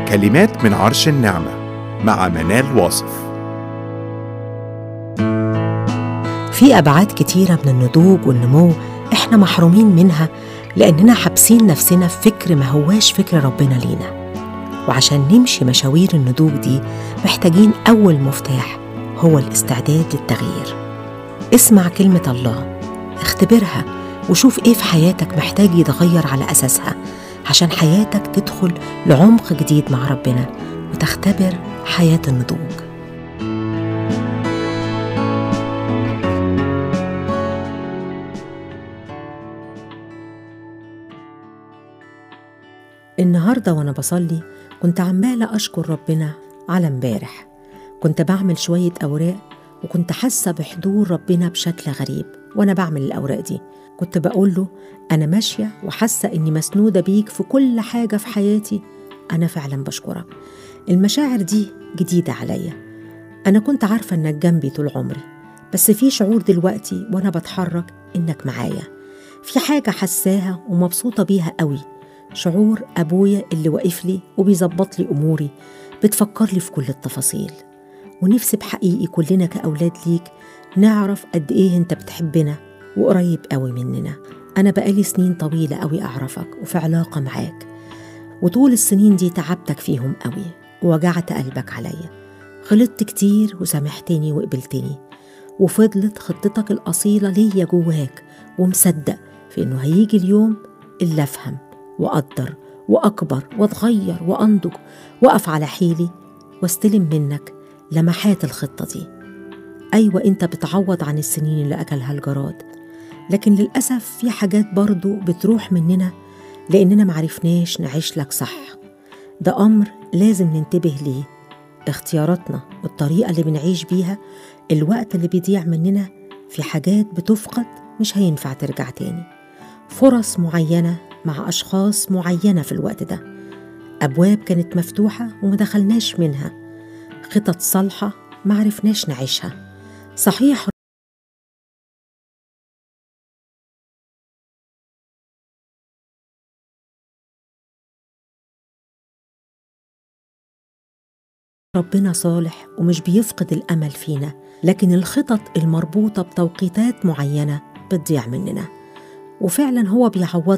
كلمات من عرش النعمة مع منال واصف في أبعاد كتيرة من النضوج والنمو إحنا محرومين منها لأننا حابسين نفسنا في فكر ما هواش فكر ربنا لينا وعشان نمشي مشاوير النضوج دي محتاجين أول مفتاح هو الاستعداد للتغيير اسمع كلمة الله اختبرها وشوف ايه في حياتك محتاج يتغير على أساسها عشان حياتك تدخل لعمق جديد مع ربنا وتختبر حياة النضوج النهاردة وأنا بصلي كنت عمالة أشكر ربنا على امبارح كنت بعمل شوية أوراق وكنت حاسة بحضور ربنا بشكل غريب وأنا بعمل الأوراق دي كنت بقول له أنا ماشية وحاسة إني مسنودة بيك في كل حاجة في حياتي أنا فعلا بشكرك المشاعر دي جديدة عليا أنا كنت عارفة إنك جنبي طول عمري بس في شعور دلوقتي وأنا بتحرك إنك معايا في حاجة حساها ومبسوطة بيها قوي شعور أبويا اللي واقف لي وبيظبط لي أموري بتفكر لي في كل التفاصيل ونفسي بحقيقي كلنا كأولاد ليك نعرف قد إيه أنت بتحبنا وقريب قوي مننا أنا بقالي سنين طويلة قوي أعرفك وفي علاقة معاك وطول السنين دي تعبتك فيهم قوي ووجعت قلبك عليا غلطت كتير وسامحتني وقبلتني وفضلت خطتك الأصيلة ليا جواك ومصدق في إنه هيجي اليوم اللي أفهم وأقدر وأكبر وأتغير وأنضج وأقف على حيلي واستلم منك لمحات الخطة دي أيوة أنت بتعوض عن السنين اللي أكلها الجراد لكن للأسف في حاجات برضو بتروح مننا لأننا معرفناش نعيش لك صح ده أمر لازم ننتبه ليه اختياراتنا والطريقة اللي بنعيش بيها الوقت اللي بيضيع مننا في حاجات بتفقد مش هينفع ترجع تاني فرص معينة مع أشخاص معينة في الوقت ده أبواب كانت مفتوحة وما دخلناش منها خطط صالحة معرفناش نعيشها صحيح ربنا صالح ومش بيفقد الأمل فينا لكن الخطط المربوطة بتوقيتات معينة بتضيع مننا وفعلا هو بيعوضنا